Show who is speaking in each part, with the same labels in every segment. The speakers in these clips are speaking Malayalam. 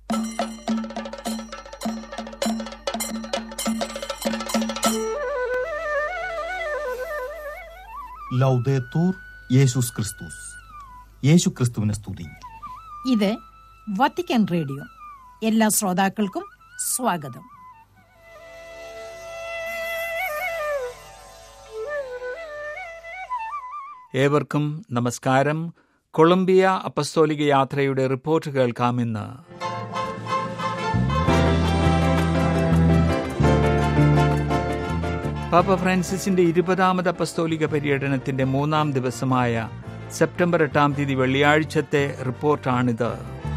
Speaker 1: ലൗദേത്തൂർ യേശുസ് ക്രിസ്തുസ് യേശു ക്രിസ്തുവിനെ സ്തുതി
Speaker 2: ഇത് വത്തിക്കാൻ റേഡിയോ എല്ലാ ശ്രോതാക്കൾക്കും സ്വാഗതം
Speaker 3: ഏവർക്കും നമസ്കാരം കൊളംബിയ അപ്പസ്തോലിക യാത്രയുടെ റിപ്പോർട്ട് കേൾക്കാമെന്ന് പാപ്പ ഫ്രാൻസിസിന്റെ ഇരുപതാമത് അപ്പസ്തോലിക പര്യടനത്തിന്റെ മൂന്നാം ദിവസമായ സെപ്റ്റംബർ എട്ടാം തീയതി വെള്ളിയാഴ്ചത്തെ റിപ്പോർട്ടാണിത്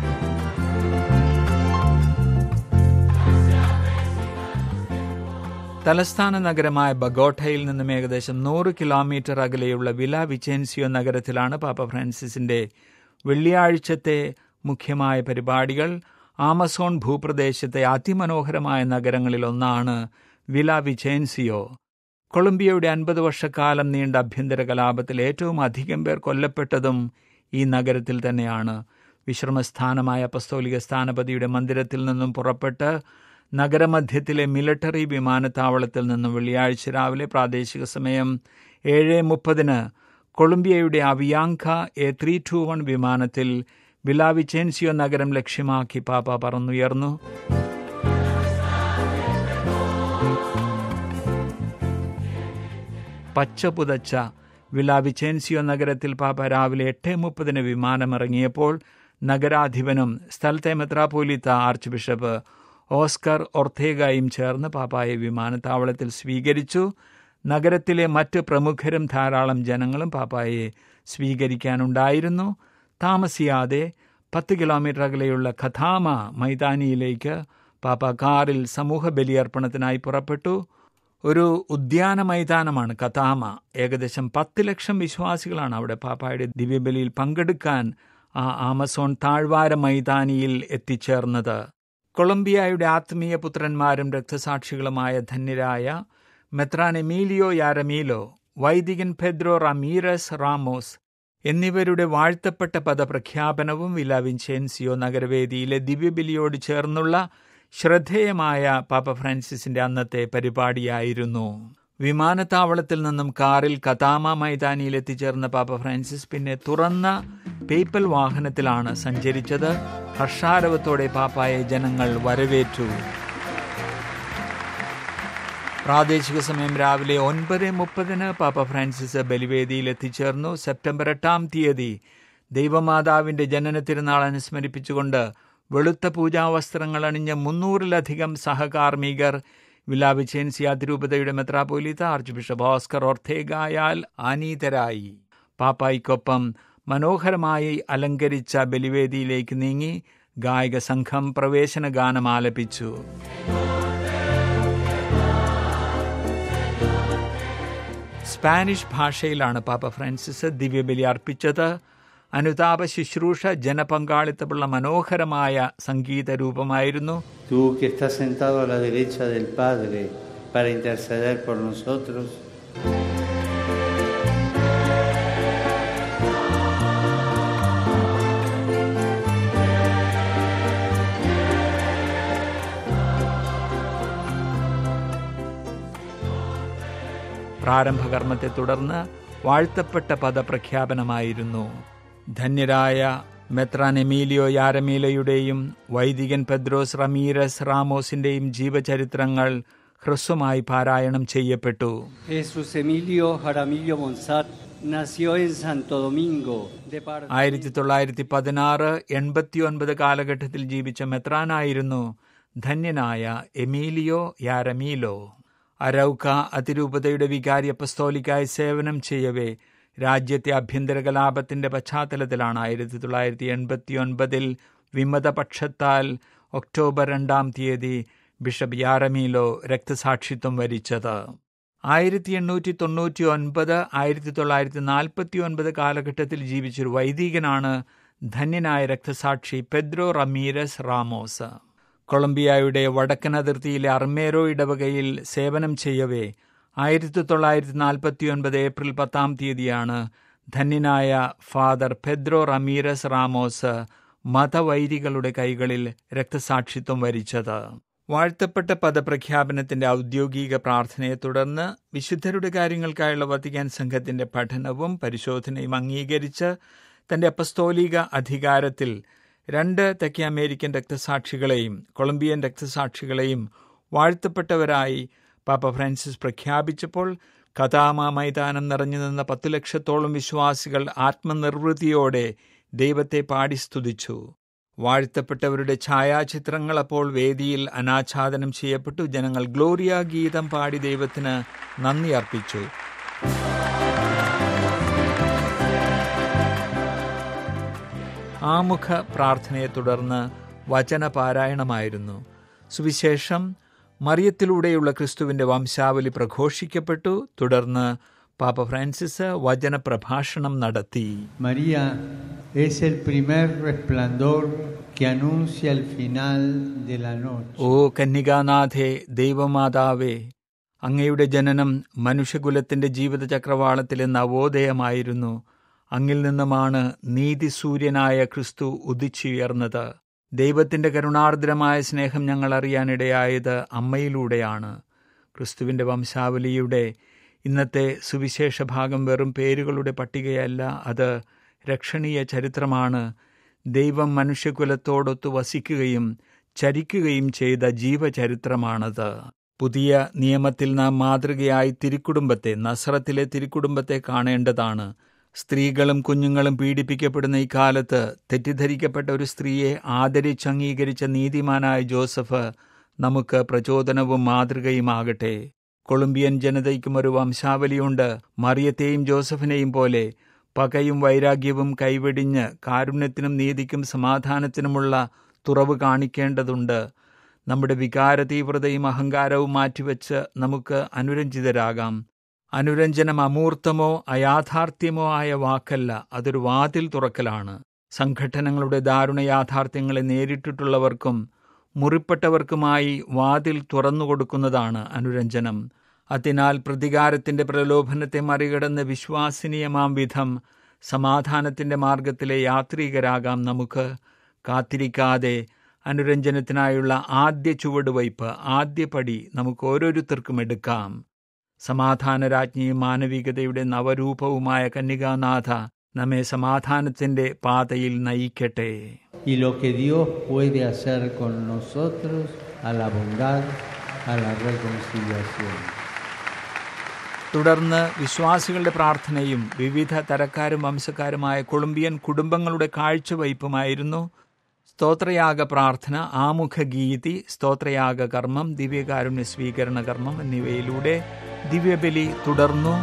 Speaker 3: തലസ്ഥാന നഗരമായ ബഗോട്ടയിൽ നിന്നും ഏകദേശം നൂറ് കിലോമീറ്റർ അകലെയുള്ള വില വിച്ചെൻസിയോ നഗരത്തിലാണ് പാപ്പ ഫ്രാൻസിസിന്റെ വെള്ളിയാഴ്ചത്തെ മുഖ്യമായ പരിപാടികൾ ആമസോൺ ഭൂപ്രദേശത്തെ അതിമനോഹരമായ നഗരങ്ങളിൽ ഒന്നാണ് വില വിച്ചെൻസിയോ കൊളംബിയയുടെ അൻപത് വർഷക്കാലം നീണ്ട അഭ്യന്തര കലാപത്തിൽ ഏറ്റവും അധികം പേർ കൊല്ലപ്പെട്ടതും ഈ നഗരത്തിൽ തന്നെയാണ് വിശ്രമസ്ഥാനമായ അപ്പസ്തോലിക സ്ഥാനപതിയുടെ മന്ദിരത്തിൽ നിന്നും പുറപ്പെട്ട് നഗരമധ്യത്തിലെ മിലിറ്ററി വിമാനത്താവളത്തിൽ നിന്നും വെള്ളിയാഴ്ച രാവിലെ പ്രാദേശിക സമയം ഏഴ് മുപ്പതിന് കൊളംബിയയുടെ Avianca A three two one വിമാനത്തിൽ വിലാവിച്ചേൻസിയോ നഗരം ലക്ഷ്യമാക്കി പാപ്പ പറന്നുയർന്നു പച്ച പുതച്ച വിലാവിച്ചേൻസിയോ നഗരത്തിൽ പാപ്പ രാവിലെ എട്ട് മുപ്പതിന് വിമാനമിറങ്ങിയപ്പോൾ നഗരാധിപനും സ്ഥലത്തെ മെത്രാപോലിത്ത ആർച്ച് ബിഷപ്പ് ഓസ്കർ ഒർത്തേഗായും ചേർന്ന് പാപ്പായെ വിമാനത്താവളത്തിൽ സ്വീകരിച്ചു നഗരത്തിലെ മറ്റ് പ്രമുഖരും ധാരാളം ജനങ്ങളും പാപ്പായെ സ്വീകരിക്കാനുണ്ടായിരുന്നു താമസിയാതെ പത്ത് കിലോമീറ്റർ അകലെയുള്ള ഖഥാമ മൈതാനിയിലേക്ക് പാപ്പ കാറിൽ സമൂഹ ബലിയർപ്പണത്തിനായി പുറപ്പെട്ടു ഒരു ഉദ്യാന മൈതാനമാണ് കഥാമ ഏകദേശം പത്ത് ലക്ഷം വിശ്വാസികളാണ് അവിടെ പാപ്പായുടെ ദിവ്യബലിയിൽ പങ്കെടുക്കാൻ ആ ആമസോൺ താഴ്വാര മൈതാനിയിൽ എത്തിച്ചേർന്നത് കൊളംബിയയുടെ ആത്മീയ പുത്രന്മാരും രക്തസാക്ഷികളുമായ ധന്യരായ മെത്രാൻ എമീലിയോ യാരമീലോ വൈദികൻ പെദ്രോ റമീറസ് റാമോസ് എന്നിവരുടെ വാഴ്ത്തപ്പെട്ട പദപ്രഖ്യാപനവും വില വിൻചെൻസിയോ നഗരവേദിയിലെ ദിവ്യബലിയോട് ചേർന്നുള്ള ശ്രദ്ധേയമായ പാപ്പ ഫ്രാൻസിസിന്റെ അന്നത്തെ പരിപാടിയായിരുന്നു വിമാനത്താവളത്തിൽ നിന്നും കാറിൽ കതാമ മൈതാനിയിൽ എത്തിച്ചേർന്ന പാപ്പ ഫ്രാൻസിസ് പിന്നെ തുറന്ന പേപ്പൽ വാഹനത്തിലാണ് സഞ്ചരിച്ചത് ഹർഷാരവത്തോടെ പാപ്പായെ ജനങ്ങൾ വരവേറ്റു പ്രാദേശിക സമയം രാവിലെ ഒൻപത് മുപ്പതിന് പാപ്പ ഫ്രാൻസിസ് ബലിവേദിയിൽ എത്തിച്ചേർന്നു സെപ്റ്റംബർ എട്ടാം തീയതി ദൈവമാതാവിന്റെ ജനന തിരുനാൾ അനുസ്മരിപ്പിച്ചുകൊണ്ട് വെളുത്ത പൂജാവസ്ത്രങ്ങൾ അണിഞ്ഞ മുന്നൂറിലധികം സഹകാർമ്മികർ വിലാവിച്ചേൻസി അതിരൂപതയുടെ മെത്രാപോലിത്ത ആർച്ച് ബിഷപ്പ് ഓസ്കർ ഒർത്തേഗായാൽ ആനീതരായി പാപ്പായ്ക്കൊപ്പം മനോഹരമായി അലങ്കരിച്ച ബലിവേദിയിലേക്ക് നീങ്ങി ഗായക സംഘം പ്രവേശന ഗാനം ആലപിച്ചു സ്പാനിഷ് ഭാഷയിലാണ് പാപ്പ ഫ്രാൻസിസ് ദിവ്യബലി അർപ്പിച്ചത് അനുതാപ ശുശ്രൂഷ ജനപങ്കാളിത്തമുള്ള മനോഹരമായ സംഗീത രൂപമായിരുന്നു
Speaker 4: Tú que estás sentado a la derecha del Padre para interceder por nosotros,
Speaker 3: പ്രാരംഭകർമ്മത്തെ തുടർന്ന് വാഴ്ത്തപ്പെട്ട പദപ്രഖ്യാപനമായിരുന്നു ധന്യരായ മെത്രാൻ എമീലിയോ യാരമീലയുടെയും വൈദികൻ പെദ്രോസ് റമീരസ് റാമോസിന്റെയും ജീവചരിത്രങ്ങൾ ഹ്രസ്വമായി പാരായണം ചെയ്യപ്പെട്ടു
Speaker 4: Jesús Emilio Jaramillo Monzat nació en Santo Domingo de Par
Speaker 3: ആയിരത്തി തൊള്ളായിരത്തി പതിനാറ് എൺപത്തിയൊൻപത് കാലഘട്ടത്തിൽ ജീവിച്ച മെത്രാനായിരുന്നു ധന്യനായ എമീലിയോ യാരമീലോ അരൗക്ക അതിരൂപതയുടെ വികാരി അപ്പസ്തോലിക്കായി സേവനം ചെയ്യവേ രാജ്യത്തെ ആഭ്യന്തര കലാപത്തിന്റെ പശ്ചാത്തലത്തിലാണ് ആയിരത്തി തൊള്ളായിരത്തി എൺപത്തിയൊൻപതിൽ വിമതപക്ഷത്താൽ ഒക്ടോബർ രണ്ടാം തീയതി ബിഷപ്പ് യാരമീലോ രക്തസാക്ഷിത്വം വരിച്ചത് ആയിരത്തി എണ്ണൂറ്റി തൊണ്ണൂറ്റി ഒൻപത് ആയിരത്തി തൊള്ളായിരത്തി നാൽപ്പത്തി ഒൻപത് കാലഘട്ടത്തിൽ ജീവിച്ചൊരു വൈദികനാണ് ധന്യനായ രക്തസാക്ഷി പെദ്രോ റമീരസ് റാമോസ് കൊളംബിയയുടെ വടക്കൻ അതിർത്തിയിലെ അർമേരോ ഇടവകയിൽ സേവനം ചെയ്യവേ ആയിരത്തി തൊള്ളായിരത്തി നാൽപ്പത്തി ഒൻപത് ഏപ്രിൽ പത്താം തീയതിയാണ് ധന്യനായ ഫാദർ പെദ്രോ റമീരസ് റാമോസ് മതവൈരികളുടെ കൈകളിൽ രക്തസാക്ഷിത്വം വരിച്ചത് വാഴ്ത്തപ്പെട്ട പദപ്രഖ്യാപനത്തിന്റെ ഔദ്യോഗിക പ്രാർത്ഥനയെ തുടർന്ന് വിശുദ്ധരുടെ കാര്യങ്ങൾക്കായുള്ള വത്തിക്കാൻ സംഘത്തിന്റെ പഠനവും പരിശോധനയും അംഗീകരിച്ച് തന്റെ അപ്പസ്തോലിക അധികാരത്തിൽ രണ്ട് തെക്കേ അമേരിക്കൻ രക്തസാക്ഷികളെയും കൊളംബിയൻ രക്തസാക്ഷികളെയും വാഴ്ത്തപ്പെട്ടവരായി പാപ്പ ഫ്രാൻസിസ് പ്രഖ്യാപിച്ചപ്പോൾ കഥാമ മൈതാനം നിറഞ്ഞു നിന്ന പത്തു ലക്ഷത്തോളം വിശ്വാസികൾ ആത്മനിർവൃതിയോടെ ദൈവത്തെ പാടി സ്തുതിച്ചു വാഴ്ത്തപ്പെട്ടവരുടെ ഛായാചിത്രങ്ങൾ അപ്പോൾ വേദിയിൽ അനാച്ഛാദനം ചെയ്യപ്പെട്ടു ജനങ്ങൾ ഗ്ലോറിയ ഗീതം പാടി ദൈവത്തിന് നന്ദി അർപ്പിച്ചു ആമുഖ പ്രാർത്ഥനയെ തുടർന്ന് വചനപാരായണമായിരുന്നു സുവിശേഷം മറിയത്തിലൂടെയുള്ള ക്രിസ്തുവിന്റെ വംശാവലി പ്രഘോഷിക്കപ്പെട്ടു തുടർന്ന് പാപ്പ ഫ്രാൻസിസ് വചനപ്രഭാഷണം നടത്തി
Speaker 5: María es el primer resplandor que anuncia el final de la noche.
Speaker 3: ഓ കന്യകാനാഥേ ദൈവമാതാവേ അങ്ങയുടെ ജനനം മനുഷ്യകുലത്തിന്റെ ജീവിത ചക്രവാളത്തിലെ നവോദയമായിരുന്നു അങ്ങിൽ നിന്നുമാണ് നീതിസൂര്യനായ ക്രിസ്തു ഉദിച്ചുയർന്നത് ദൈവത്തിന്റെ കരുണാർദ്രമായ സ്നേഹം ഞങ്ങൾ അറിയാനിടയായത് അമ്മയിലൂടെയാണ് ക്രിസ്തുവിന്റെ വംശാവലിയുടെ ഇന്നത്തെ സുവിശേഷ ഭാഗം വെറും പേരുകളുടെ പട്ടികയല്ല അത് രക്ഷണീയ ചരിത്രമാണ് ദൈവം മനുഷ്യകുലത്തോടൊത്തു വസിക്കുകയും ചരിക്കുകയും ചെയ്ത ജീവചരിത്രമാണത് പുതിയ നിയമത്തിൽ നാം മാതൃകയായി തിരുക്കുടുംബത്തെ നസ്രത്തിലെ തിരുക്കുടുംബത്തെ കാണേണ്ടതാണ് സ്ത്രീകളും കുഞ്ഞുങ്ങളും പീഡിപ്പിക്കപ്പെടുന്ന ഈ കാലത്ത് തെറ്റിദ്ധരിക്കപ്പെട്ട ഒരു സ്ത്രീയെ ആദരിച്ചംഗീകരിച്ച നീതിമാനായ ജോസഫ് നമുക്ക് പ്രചോദനവും മാതൃകയുമാകട്ടെ കൊളംബിയൻ ജനതയ്ക്കും ഒരു വംശാവലിയുണ്ട് മറിയത്തെയും ജോസഫിനെയും പോലെ പകയും വൈരാഗ്യവും കൈവെടിഞ്ഞ് കാരുണ്യത്തിനും നീതിക്കും സമാധാനത്തിനുമുള്ള തുറവ് കാണിക്കേണ്ടതുണ്ട് നമ്മുടെ വികാര തീവ്രതയും അഹങ്കാരവും മാറ്റിവെച്ച് നമുക്ക് അനുരഞ്ജിതരാകാം അനുരഞ്ജനം അമൂർത്തമോ അയാഥാർത്ഥ്യമോ ആയ വാക്കല്ല അതൊരു വാതിൽ തുറക്കലാണ് സംഘടനകളുടെ ദാരുണ യാഥാർത്ഥ്യങ്ങളെ നേരിട്ടിട്ടുള്ളവർക്കും മുറിപ്പെട്ടവർക്കുമായി വാതിൽ തുറന്നുകൊടുക്കുന്നതാണ് അനുരഞ്ജനം അതിനാൽ പ്രതികാരത്തിന്റെ പ്രലോഭനത്തെ മറികടന്ന് വിശ്വാസനീയമാം വിധം സമാധാനത്തിന്റെ മാർഗത്തിലെ യാത്രികരാകാം നമുക്ക് കാത്തിരിക്കാതെ അനുരഞ്ജനത്തിനായുള്ള ആദ്യ ചുവടുവയ്പ് ആദ്യ പടി നമുക്ക് ഓരോരുത്തർക്കും എടുക്കാം സമാധാനരാജ്ഞിയും മാനവികതയുടെ നവരൂപവുമായ കന്യകാനാഥ നമ്മെ സമാധാനത്തിന്റെ പാതയിൽ നയിക്കട്ടെ
Speaker 5: Y lo que Dios puede hacer con nosotros a la bondad, a la reconciliación.
Speaker 3: തുടർന്ന് വിശ്വാസികളുടെ പ്രാർത്ഥനയും വിവിധ തരക്കാരും വംശക്കാരുമായ കൊളംബിയൻ കുടുംബങ്ങളുടെ കാഴ്ചവയ്പുമായിരുന്നു സ്തോത്രയാഗ പ്രാർത്ഥന ആമുഖ ഗീതി സ്തോത്രയാഗ കർമ്മം ദിവ്യകാരുണ്യ സ്വീകരണ കർമ്മം എന്നിവയിലൂടെ ദിവ്യബലി തുടർന്നു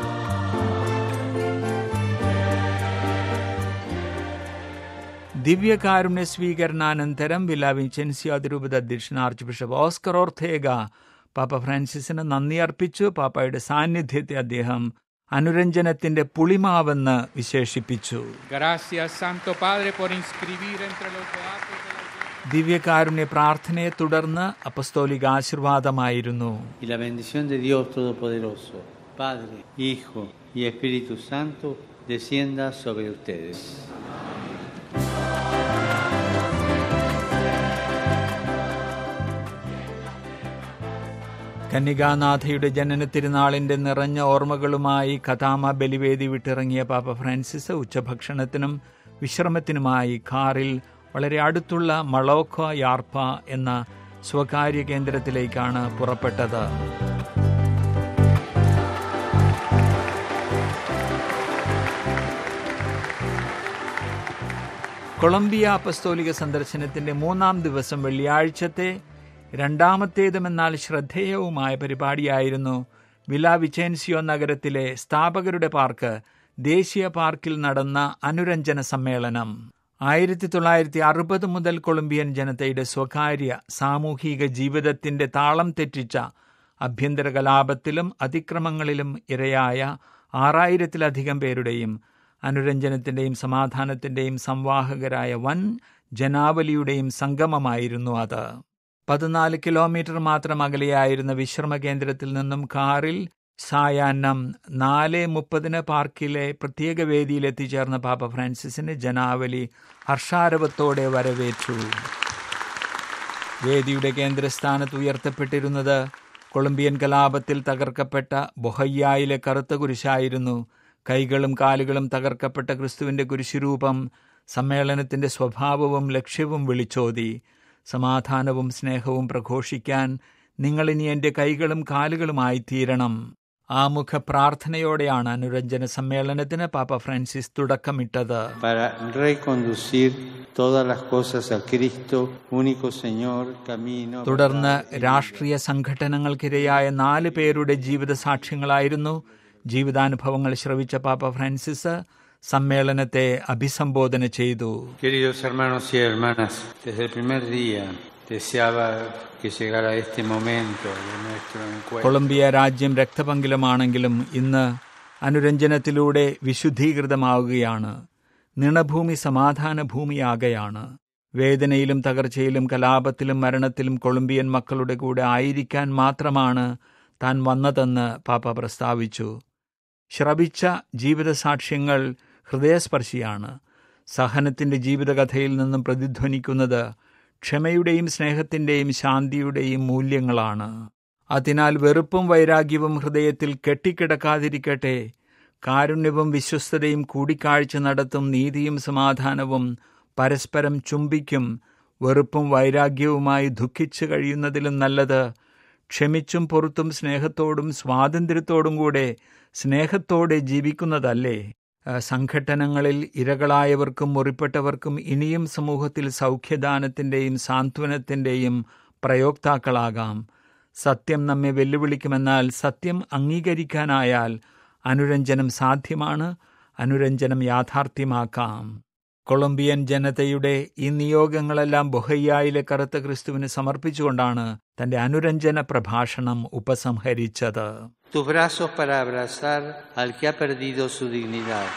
Speaker 3: ദിവ്യകാരുണ്യ സ്വീകരണാനന്തരം വില വിൻസെൻസിയോ അതിരൂപത അധ്യക്ഷൻ ആർച്ച് ബിഷപ്പ് ഓസ്കർ ഓർത്തേഗ പാപ്പ ഫ്രാൻസിസിന് നന്ദി അർപ്പിച്ചു പാപ്പയുടെ സാന്നിധ്യത്തെ അദ്ദേഹം അനുരഞ്ജനത്തിന്റെ പുളിമാവെന്ന് വിശേഷിപ്പിച്ചു
Speaker 6: Gracias, Santo Padre, por inscribir entre los beatos de la Iglesia.
Speaker 3: ദിവ്യകാരുണ്യ പ്രാർത്ഥനയെ തുടർന്ന് അപ്പസ്തോലിക ആശീർവാദമായിരുന്നു
Speaker 5: Y la bendición de Dios Todopoderoso, Padre, Hijo y Espíritu Santo, descienda sobre ustedes.
Speaker 3: കന്യകാനാഥയുടെ ജനന തിരുനാളിന്റെ നിറഞ്ഞ ഓർമ്മകളുമായി കഥാമ ബലിവേദി വിട്ടിറങ്ങിയ പാപ്പ ഫ്രാൻസിസ് ഉച്ചഭക്ഷണത്തിനും വിശ്രമത്തിനുമായി കാറിൽ വളരെ അടുത്തുള്ള മളോക്ക യാർപ്പ എന്ന സ്വകാര്യ കേന്ദ്രത്തിലേക്കാണ് പുറപ്പെട്ടത് കൊളംബിയ അപ്പസ്തോലിക സന്ദർശനത്തിന്റെ മൂന്നാം ദിവസം വെള്ളിയാഴ്ചത്തെ രണ്ടാമത്തേതുമെന്നാൽ ശ്രദ്ധേയവുമായ പരിപാടിയായിരുന്നു വില വിച്ചേൻസിയോ നഗരത്തിലെ സ്ഥാപകരുടെ പാർക്ക് ദേശീയ പാർക്കിൽ നടന്ന അനുരഞ്ജന സമ്മേളനം ആയിരത്തി തൊള്ളായിരത്തി അറുപത് മുതൽ കൊളംബിയൻ ജനതയുടെ സ്വകാര്യ സാമൂഹിക ജീവിതത്തിന്റെ താളം തെറ്റിച്ച ആഭ്യന്തര കലാപത്തിലും അതിക്രമങ്ങളിലും ഇരയായ ആറായിരത്തിലധികം പേരുടെയും അനുരഞ്ജനത്തിന്റെയും സമാധാനത്തിന്റെയും സംവാഹകരായ വൻ ജനാവലിയുടെയും സംഗമമായിരുന്നു അത് പതിനാല് കിലോമീറ്റർ മാത്രം അകലെയായിരുന്ന വിശ്രമ കേന്ദ്രത്തിൽ നിന്നും കാറിൽ സായാഹ്നം നാല് മുപ്പതിന് പാർക്കിലെ പ്രത്യേക വേദിയിൽ എത്തിച്ചേർന്ന പാപ്പ ഫ്രാൻസിസിന് ജനാവലി ഹർഷാരവത്തോടെ വരവേറ്റു വേദിയുടെ കേന്ദ്രസ്ഥാനത്ത് ഉയർത്തപ്പെട്ടിരുന്നത് കൊളംബിയൻ കലാപത്തിൽ തകർക്കപ്പെട്ട ബൊഹയ്യായിലെ കറുത്ത കുരിശായിരുന്നു കൈകളും കാലുകളും തകർക്കപ്പെട്ട ക്രിസ്തുവിന്റെ കുരിശുരൂപം സമ്മേളനത്തിന്റെ സ്വഭാവവും ലക്ഷ്യവും വിളിച്ചോതി സമാധാനവും സ്നേഹവും പ്രഘോഷിക്കാൻ നിങ്ങളിനി എൻ്റെ കൈകളും കാലുകളുമായി തീരണം ആമുഖ പ്രാർത്ഥനയോടെയാണ് അനുരഞ്ജന സമ്മേളനത്തിന് പാപ്പ ഫ്രാൻസിസ് തുടക്കമിട്ടത്
Speaker 5: para reconducir todas las cosas a Cristo, único Señor, camino.
Speaker 3: തുടർന്ന്
Speaker 5: verdad y vida.
Speaker 3: രാഷ്ട്രീയ സംഘടനകൾക്കിരയായ നാല് പേരുടെ ജീവിത സാക്ഷ്യങ്ങളായിരുന്നു ജീവിതാനുഭവങ്ങൾ ശ്രവിച്ച പാപ്പ ഫ്രാൻസിസ് സമ്മേളനത്തെ അഭിസംബോധന ചെയ്തു
Speaker 5: Queridos hermanos y hermanas, desde el primer día deseaba que llegara este momento de nuestro encuentro.
Speaker 3: Colombia രാജ്യം രക്തപങ്കിലമാണെങ്കിലും ഇന്ന് അനുരഞ്ജനത്തിലൂടെ വിശുദ്ധീകൃതമാവുകയാണ് നിണഭൂമി സമാധാന ഭൂമിയാകയാണ് വേദനയിലും തകർച്ചയിലും കലാപത്തിലും മരണത്തിലും കൊളംബിയൻ മക്കളുടെ കൂടെ ആയിരിക്കാൻ മാത്രമാണ് താൻ വന്നതെന്ന് പാപ്പ പ്രസ്താവിച്ചു ശ്രവിച്ച ജീവിതസാക്ഷ്യങ്ങൾ ഹൃദയസ്പർശിയാണ് സഹനത്തിന്റെ ജീവിതകഥയിൽ നിന്നും പ്രതിധ്വനിക്കുന്നത് ക്ഷമയുടെയും സ്നേഹത്തിന്റെയും ശാന്തിയുടെയും മൂല്യങ്ങളാണ് അതിനാൽ വെറുപ്പും വൈരാഗ്യവും ഹൃദയത്തിൽ കെട്ടിക്കിടക്കാതിരിക്കട്ടെ കാരുണ്യവും വിശ്വസ്തതയും കൂടിക്കാഴ്ച നടത്തും നീതിയും സമാധാനവും പരസ്പരം ചുംബിക്കും വെറുപ്പും വൈരാഗ്യവുമായി ദുഃഖിച്ചു കഴിയുന്നതിലും നല്ലത് ക്ഷമിച്ചും പൊറുത്തും സ്നേഹത്തോടും സ്വാതന്ത്ര്യത്തോടും കൂടെ സ്നേഹത്തോടെ ജീവിക്കുന്നതല്ലേ ആ, സംഘട്ടനങ്ങളിൽ ഇരകളായവർക്കും മുറിപ്പെട്ടവർക്കും ഇനിയും സമൂഹത്തിൽ സൗഖ്യദാനത്തിൻ്റെയും സാന്ത്വനത്തിൻ്റെയും പ്രയോക്താക്കളാകാം സത്യം നമ്മെ വെല്ലുവിളിക്കുമെന്നാൽ സത്യം അംഗീകരിക്കാനായാൽ അനുരഞ്ജനം സാധ്യമാണ് അനുരഞ്ജനം യാഥാർത്ഥ്യമാക്കാം കൊളംബിയൻ ജനതയുടെ ഈ നിയോഗങ്ങളെല്ലാം ബൊഹയ്യായിലെ കറുത്ത ക്രിസ്തുവിന് സമർപ്പിച്ചുകൊണ്ടാണ് തന്റെ അനുരഞ്ജന പ്രഭാഷണം ഉപസംഹരിച്ചത്
Speaker 5: Tus brazos para abrazar al que ha perdido su dignidad.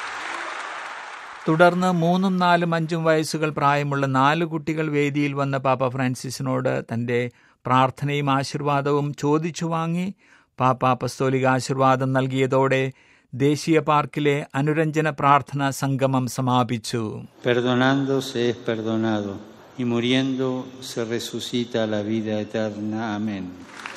Speaker 3: തുടർന്ന് മൂന്നും നാലും അഞ്ചും വയസ്സുകൾ പ്രായമുള്ള നാല് കുട്ടികൾ വേദിയിൽ വന്ന പാപ്പ ഫ്രാൻസിസിനോട് തന്റെ പ്രാർത്ഥനയും ആശീർവാദവും ചോദിച്ചു വാങ്ങി പാപ്പ അപ്പസ്തോലിക ആശീർവാദം നൽകിയതോടെ ദേശീയ പാർക്കിലെ അനുരഞ്ജന പ്രാർത്ഥനാ സംഗമം സമാപിച്ചു
Speaker 5: Perdonando se es perdonado y muriendo se resucita a la vida eterna. Amén.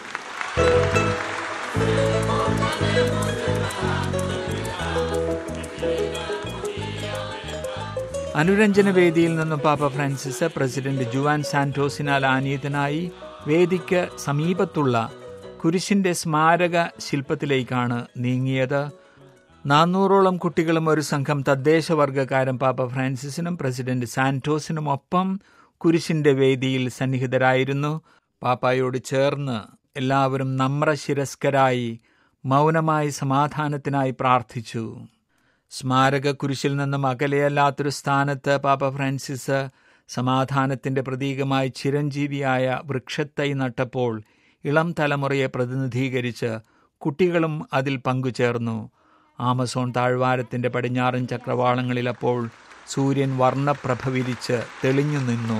Speaker 3: അനുരഞ്ജന വേദിയിൽ നിന്നും പാപ്പ ഫ്രാൻസിസ് പ്രസിഡന്റ് ജുവാൻ സാന്റോസിനാൽ ആനീതനായി വേദിക്ക് സമീപത്തുള്ള കുരിശിന്റെ സ്മാരക ശില്പത്തിലേക്കാണ് നീങ്ങിയത് നാനൂറോളം കുട്ടികളും ഒരു സംഘം തദ്ദേശവർഗക്കാരും പാപ്പ ഫ്രാൻസിസിനും പ്രസിഡന്റ് സാന്റോസിനും ഒപ്പം കുരിശിന്റെ വേദിയിൽ സന്നിഹിതരായിരുന്നു പാപ്പായോട് ചേർന്ന് എല്ലാവരും നമ്രശിരസ്കരായി മൗനമായി സമാധാനത്തിനായി പ്രാർത്ഥിച്ചു സ്മാരക കുരിശിൽ നിന്നും അകലെയല്ലാത്തൊരു സ്ഥാനത്ത് പാപ്പ ഫ്രാൻസിസ് സമാധാനത്തിന്റെ പ്രതീകമായി ചിരഞ്ജീവിയായ വൃക്ഷത്തൈ നട്ടപ്പോൾ ഇളം തലമുറയെ പ്രതിനിധീകരിച്ച് കുട്ടികളും അതിൽ പങ്കുചേർന്നു ആമസോൺ താഴ്വാരത്തിന്റെ പടിഞ്ഞാറൻ ചക്രവാളങ്ങളിൽ അപ്പോൾ സൂര്യൻ വർണ്ണപ്രഭ വിരിച്ച് തെളിഞ്ഞു നിന്നു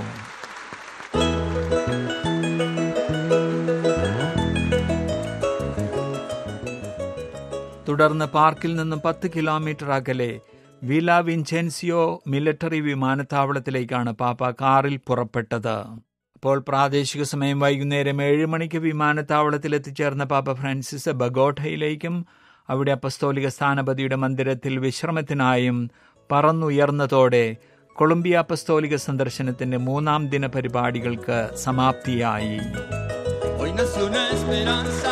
Speaker 3: തുടർന്ന് പാർക്കിൽ നിന്നും പത്ത് കിലോമീറ്റർ അകലെ വില വിൻചെൻസിയോ മിലിറ്ററി വിമാനത്താവളത്തിലേക്കാണ് പാപ്പ കാറിൽ പുറപ്പെട്ടത് അപ്പോൾ പ്രാദേശിക സമയം വൈകുന്നേരം ഏഴ് മണിക്ക് വിമാനത്താവളത്തിൽ എത്തിച്ചേർന്ന പാപ്പ ഫ്രാൻസിസ് ബഗോട്ടയിലേക്കും അവിടെ അപ്പസ്തോലിക സ്ഥാനപതിയുടെ മന്ദിരത്തിൽ വിശ്രമത്തിനായും പറന്നുയർന്നതോടെ കൊളംബിയ അപ്പസ്തോലിക സന്ദർശനത്തിന്റെ മൂന്നാം ദിന പരിപാടികൾക്ക് സമാപ്തിയായി
Speaker 7: Hoy nació una esperanza.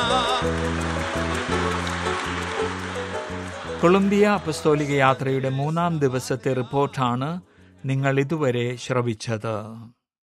Speaker 3: Colombia അപ്പസ്തോലിക യാത്രയുടെ മൂന്നാം ദിവസത്തെ റിപ്പോർട്ടാണ് നിങ്ങൾ ഇതുവരെ ശ്രവിച്ചത്